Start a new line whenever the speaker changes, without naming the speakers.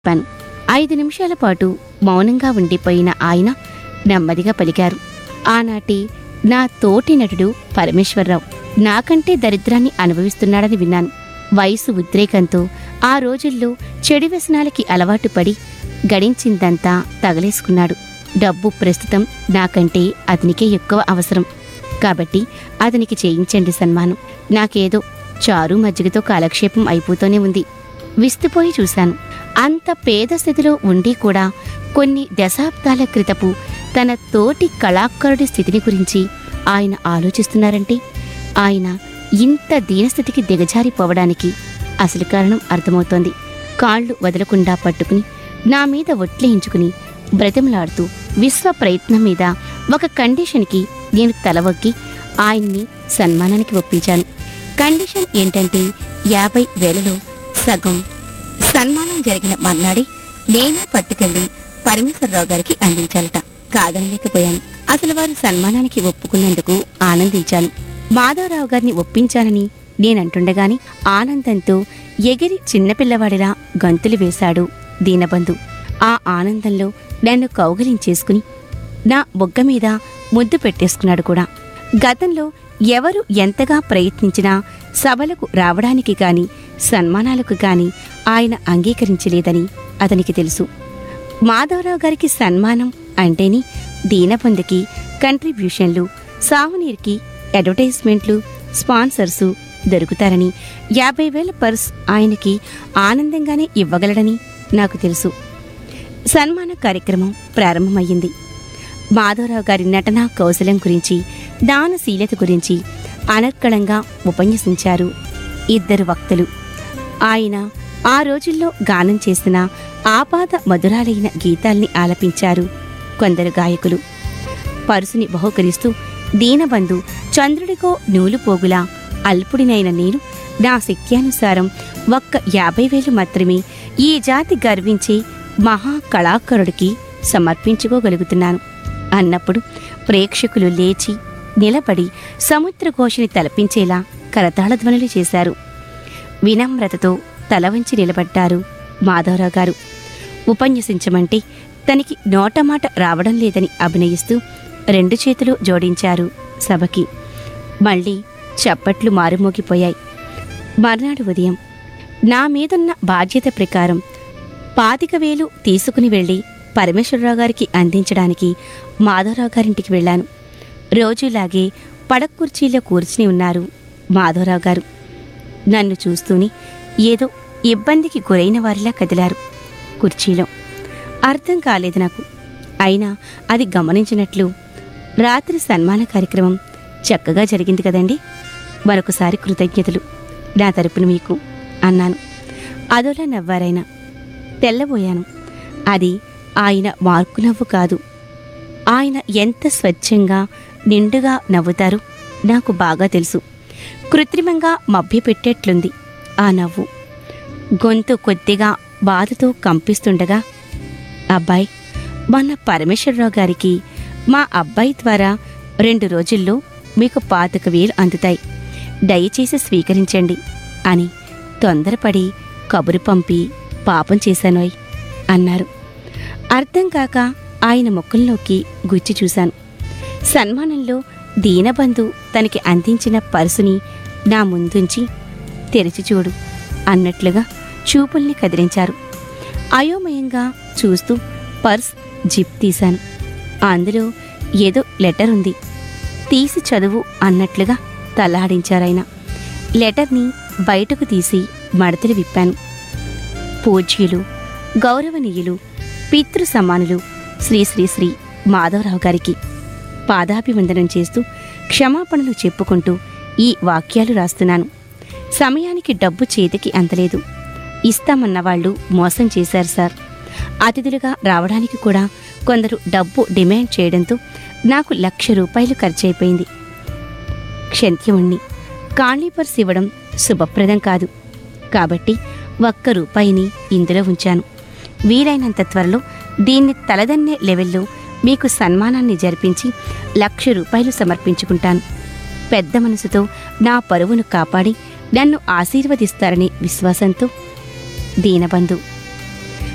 చెప్పాను ఐదు నిమిషాల పాటు మౌనంగా ఉండిపోయిన ఆయన నెమ్మదిగా పలికారు ఆనాటి నా తోటి నటుడు పరమేశ్వరరావు నాకంటే దరిద్రాన్ని అనుభవిస్తున్నాడని విన్నాను వయసు ఉద్రేకంతో ఆ రోజుల్లో చెడు వ్యసనాలకి అలవాటు పడి గడించిందంతా తగలేసుకున్నాడు డబ్బు ప్రస్తుతం నాకంటే అతనికే ఎక్కువ అవసరం కాబట్టి అతనికి చేయించండి సన్మానం నాకేదో చారు మజ్జిగతో కాలక్షేపం అయిపోతూనే ఉంది విస్తుపోయి చూశాను అంత పేద స్థితిలో ఉండి కూడా కొన్ని దశాబ్దాల క్రితపు తన తోటి కళాకారుడి స్థితిని గురించి ఆయన ఆలోచిస్తున్నారంటే ఆయన ఇంత దీనస్థితికి దిగజారిపోవడానికి అసలు కారణం అర్థమవుతోంది కాళ్ళు వదలకుండా పట్టుకుని నా మీద ఒట్లేయించుకుని బ్రతిమలాడుతూ విశ్వ ప్రయత్నం మీద ఒక కండిషన్కి నేను తలవొగ్గి ఆయన్ని సన్మానానికి ఒప్పించాను కండిషన్ ఏంటంటే యాభై వేలలో సగం సన్మానం జరిగిన మర్నాడే నేను పట్టుకెళ్ళి పరమేశ్వరరావు గారికి అందించాలట కాదనలేకపోయాను అసలు వారు సన్మానానికి ఒప్పుకున్నందుకు ఆనందించాను మాధవరావు గారిని ఒప్పించానని నేనంటుండగాని ఆనందంతో ఎగిరి చిన్నపిల్లవాడిలా గంతులు వేశాడు దీనబంధు ఆ ఆనందంలో నన్ను కౌగలించేసుకుని నా బొగ్గ మీద ముద్దు పెట్టేసుకున్నాడు కూడా గతంలో ఎవరు ఎంతగా ప్రయత్నించినా సభలకు రావడానికి గాని సన్మానాలకు గాని ఆయన అంగీకరించలేదని అతనికి తెలుసు మాధవరావు గారికి సన్మానం అంటేని దీనబంధుకి కంట్రిబ్యూషన్లు సావనీర్కి అడ్వర్టైజ్మెంట్లు స్పాన్సర్సు దొరుకుతారని యాభై వేల పర్స్ ఆయనకి ఆనందంగానే ఇవ్వగలడని నాకు తెలుసు సన్మాన కార్యక్రమం ప్రారంభమయ్యింది మాధవరావు గారి నటనా కౌశలం గురించి దానశీలత గురించి అనర్కళంగా ఉపన్యసించారు ఇద్దరు వక్తలు ఆయన ఆ రోజుల్లో గానం చేసిన ఆపాద మధురాలైన గీతాల్ని ఆలపించారు కొందరు గాయకులు పరుసుని బహుకరిస్తూ దీనబంధు చంద్రుడికో నూలు పోగులా అల్పుడినైన నేను నా శక్త్యానుసారం ఒక్క యాభై వేలు మాత్రమే ఈ జాతి గర్వించే మహా కళాకారుడికి సమర్పించుకోగలుగుతున్నాను అన్నప్పుడు ప్రేక్షకులు లేచి నిలబడి సముద్రఘోషని తలపించేలా కరతాళ ధ్వనులు చేశారు వినమ్రతతో తల వంచి నిలబడ్డారు మాధవరావు గారు ఉపన్యసించమంటే తనకి నోటమాట రావడం లేదని అభినయిస్తూ రెండు చేతులు జోడించారు సభకి మళ్ళీ చప్పట్లు మారుమోగిపోయాయి మర్నాడు ఉదయం నా మీదున్న బాధ్యత ప్రకారం పాతిక వేలు తీసుకుని వెళ్ళి పరమేశ్వరరావు గారికి అందించడానికి మాధవరావు గారింటికి వెళ్ళాను రోజులాగే పడక కుర్చీలో కూర్చుని ఉన్నారు మాధవరావు గారు నన్ను చూస్తూనే ఏదో ఇబ్బందికి గురైన వారిలా కదిలారు కుర్చీలో అర్థం కాలేదు నాకు అయినా అది గమనించినట్లు రాత్రి సన్మాన కార్యక్రమం చక్కగా జరిగింది కదండి మరొకసారి కృతజ్ఞతలు నా తరపున మీకు అన్నాను అదోలా నవ్వారాయన తెల్లబోయాను అది ఆయన మార్కు నవ్వు కాదు ఆయన ఎంత స్వచ్ఛంగా నిండుగా నవ్వుతారో నాకు బాగా తెలుసు కృత్రిమంగా మభ్యపెట్టేట్లుంది ఆ నవ్వు గొంతు కొద్దిగా బాధతో కంపిస్తుండగా అబ్బాయి మొన్న పరమేశ్వరరావు గారికి మా అబ్బాయి ద్వారా రెండు రోజుల్లో మీకు పాతిక వేలు అందుతాయి దయచేసి స్వీకరించండి అని తొందరపడి కబురు పంపి పాపం చేశానోయ్ అన్నారు అర్థం కాక ఆయన ముఖంలోకి గుచ్చి చూశాను సన్మానంలో దీనబంధు తనకి అందించిన పర్సుని నా ముందుంచి తెరిచి చూడు అన్నట్లుగా చూపుల్ని కదిలించారు అయోమయంగా చూస్తూ పర్స్ జిప్ తీశాను అందులో ఏదో లెటర్ ఉంది తీసి చదువు అన్నట్లుగా తలాడించారాయన లెటర్ని బయటకు తీసి మడతలు విప్పాను పూజ్యులు గౌరవనీయులు పితృ సమానులు శ్రీ శ్రీ శ్రీ మాధవరావు గారికి పాదాభివందనం చేస్తూ క్షమాపణలు చెప్పుకుంటూ ఈ వాక్యాలు రాస్తున్నాను సమయానికి డబ్బు చేతికి అందలేదు ఇస్తామన్న వాళ్ళు మోసం చేశారు సార్ అతిథులుగా రావడానికి కూడా కొందరు డబ్బు డిమాండ్ చేయడంతో నాకు లక్ష రూపాయలు ఖర్చయిపోయింది క్షంత్యముణ్ణి కాళీపర్స్ ఇవ్వడం శుభప్రదం కాదు కాబట్టి ఒక్క రూపాయిని ఇందులో ఉంచాను వీలైనంత త్వరలో దీన్ని తలదన్నే లెవెల్లో మీకు సన్మానాన్ని జరిపించి లక్ష రూపాయలు సమర్పించుకుంటాను పెద్ద మనసుతో నా పరువును కాపాడి నన్ను ఆశీర్వదిస్తారనే విశ్వాసంతో దీనబంధు